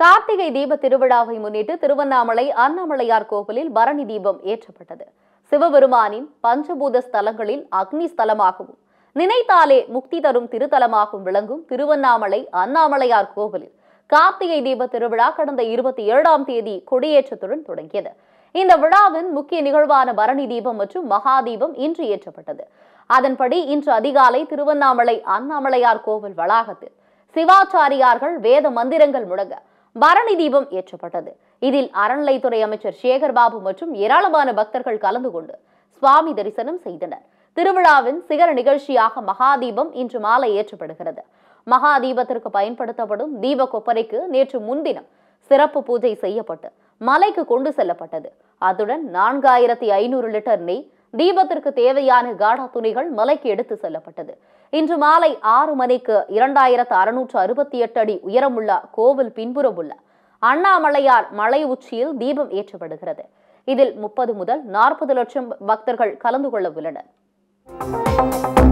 கார்த்திகை தீப திருவிழாவை முன்னிட்டு திருவண்ணாமலை அண்ணாமலையார் கோவிலில் பரணி தீபம் ஏற்றப்பட்டது சிவபெருமானின் பஞ்சபூத ஸ்தலங்களில் அக்னி ஸ்தலமாகவும் நினைத்தாலே முக்தி தரும் திருத்தலமாகவும் விளங்கும் திருவண்ணாமலை அண்ணாமலையார் கோவிலில் கார்த்திகை தீப திருவிழா கடந்த இருபத்தி ஏழாம் தேதி கொடியேற்றத்துடன் தொடங்கியது இந்த விழாவின் முக்கிய நிகழ்வான பரணி தீபம் மற்றும் மகா தீபம் இன்று ஏற்றப்பட்டது அதன்படி இன்று அதிகாலை திருவண்ணாமலை அண்ணாமலையார் கோவில் வளாகத்தில் சிவாச்சாரியார்கள் வேத மந்திரங்கள் முழங்க பரணி தீபம் ஏற்றப்பட்டது இதில் அறநிலைத்துறை அமைச்சர் சேகர் பாபு மற்றும் ஏராளமான பக்தர்கள் கலந்து கொண்டு சுவாமி தரிசனம் செய்தனர் திருவிழாவின் சிகர நிகழ்ச்சியாக மகாதீபம் இன்று மாலை ஏற்றப்படுகிறது மகாதீபத்திற்கு பயன்படுத்தப்படும் தீப கொப்பரைக்கு நேற்று முன்தினம் சிறப்பு பூஜை செய்யப்பட்டு மலைக்கு கொண்டு செல்லப்பட்டது அத்துடன் நான்காயிரத்தி ஐநூறு லிட்டர் நெய் தீபத்திற்கு தேவையான காடா துணிகள் மலைக்கு எடுத்து செல்லப்பட்டது இன்று மாலை ஆறு மணிக்கு இரண்டாயிரத்து அறுநூற்று அறுபத்தி எட்டு அடி உயரமுள்ள கோவில் பின்புறம் உள்ள அண்ணாமலையார் மலை உச்சியில் தீபம் ஏற்றப்படுகிறது இதில் முப்பது முதல் நாற்பது லட்சம் பக்தர்கள் கலந்து கொள்ள உள்ளனர்